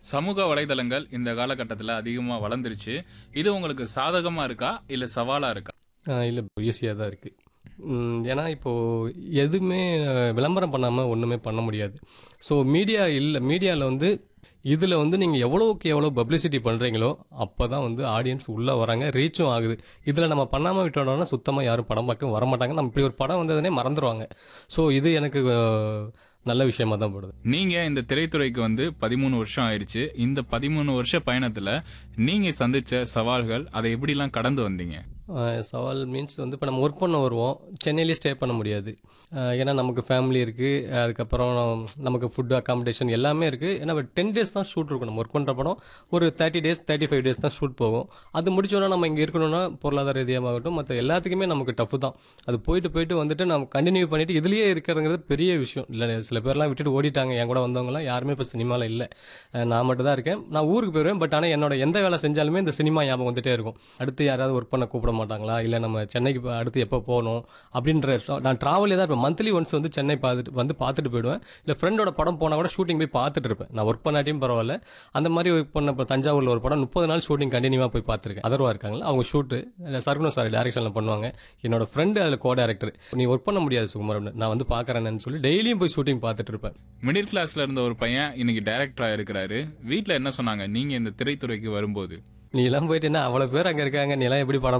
சமூக வலைதளங்கள் இந்த காலகட்டத்தில் அதிகமாக வளர்ந்துருச்சு இது உங்களுக்கு சாதகமாக இருக்கா இல்லை சவாலாக இருக்கா இல்லை ஈஸியாக தான் இருக்குது ஏன்னா இப்போது எதுவுமே அஹ், விளம்பரம் பண்ணாமல் ஒன்றுமே பண்ண முடியாது ஸோ மீடியா இல்லை மீடியாவில் வந்து இதில் வந்து நீங்கள் எவ்வளோக்கு எவ்வளோ பப்ளிசிட்டி பண்ணுறீங்களோ அப்போ தான் வந்து ஆடியன்ஸ் உள்ளே வராங்க ரீச்சும் ஆகுது இதில் நம்ம பண்ணாமல் விட்டோம்னா சுத்தமாக யாரும் படம் பார்க்க வர மாட்டாங்க நம்ம இப்படி ஒரு படம் வந்ததுனே மறந்துடுவாங்க ஸோ இது எனக்கு அஹ், நல்ல விஷயமா தான் படுது நீங்கள் இந்த திரைத்துறைக்கு வந்து பதிமூணு வருஷம் ஆயிடுச்சு இந்த பதிமூணு வருஷ பயணத்தில் நீங்கள் சந்திச்ச சவால்கள் அதை எப்படிலாம் கடந்து வந்தீங்க ஆஹ் சவால் மீன்ஸ் வந்து இப்போ நம்ம ஒர்க் பண்ண வருவோம் சென்னையிலே ஸ்டே பண்ண முடியாது ஆஹ் ஏன்னா நமக்கு ஃபேமிலி இருக்குது அதுக்கப்புறம் நமக்கு ஃபுட்டு அக்காமடேஷன் எல்லாமே இருக்குது ஏன்னா டென் டேஸ் தான் ஷூட் இருக்கும் நம்ம ஒர்க் பண்ணுற படம் ஒரு thirty days thirty five days தான் ஷூட் போகும் அது முடிச்சோன்னா நம்ம இங்கே இருக்கணும்னா பொருளாதார ரீதியாகட்டும் மற்ற எல்லாத்துக்குமே நமக்கு டஃப் தான் அது போயிட்டு போயிட்டு வந்துட்டு நம்ம கண்டினியூ பண்ணிட்டு இதுலேயே இருக்கிறதுங்கிறது பெரிய விஷயம் இல்லை சில பேர்லாம் விட்டுட்டு ஓடிட்டாங்க என் கூட வந்தவங்கலாம் யாருமே இப்போ சினிமாவில் இல்லை அஹ் நான் மட்டும் தான் இருக்கேன் நான் ஊருக்கு போயிடுவேன் பட் ஆனால் என்னோட எந்த வேலை செஞ்சாலுமே இந்த சினிமா ஞாபகம் வந்துட்டே இருக்கும் அடுத்து யாராவது ஒர்க் பண்ண கூப்பிட மாட்டாங்களா இல்லை நம்ம சென்னைக்கு இப்ப அடுத்து எப்போ போகணும் அப்படின்ற ச- நான் ட்ராவலே தான் இருப்பேன் மந்த்லி ஒன்ஸ் வந்து சென்னை பார்த்துட்டு வந்து பார்த்துட்டு போயிடுவேன் இல்லை ஃப்ரெண்டோட படம் போனால் கூட ஷூட்டிங் போய் பார்த்துட்டு இருப்பேன் நான் ஒர்க் பண்ணாட்டியும் பரவாயில்ல அந்த மாதிரி ஒர்க் பண்ண இப்போ தஞ்சாவூரில் ஒரு படம் முப்பது நாள் ஷூட்டிங் கண்டினியூவாக போய் பார்த்துருக்கேன் அதர்வா இருக்காங்களா அவங்க ஷூட்டு சர்க்குணம் சார் டேரக்ஷனில் பண்ணுவாங்க என்னோட ஃப்ரெண்டு அதில் கோ டேரக்டர் நீ ஒர்க் பண்ண முடியாது சுகுமார் அப்படின்னு. நான் வந்து பார்க்குறேன்னு சொல்லி டெய்லியும் போய் ஷூட்டிங் பார்த்துட்டு இருப்பேன் மிடில் கிளாஸ்ல இருந்த ஒரு பையன் இன்னைக்கு டைரக்டராக இருக்கிறாரு வீட்டில் என்ன சொன்னாங்க நீங்கள் இந்த திரைத்துறைக்கு வரும்போது நீ எல்லாம் போயிட்டு என்ன அவ்வளோ பேர் அங்கே இருக்காங்க நீ எல்லாம் எப்படி படம்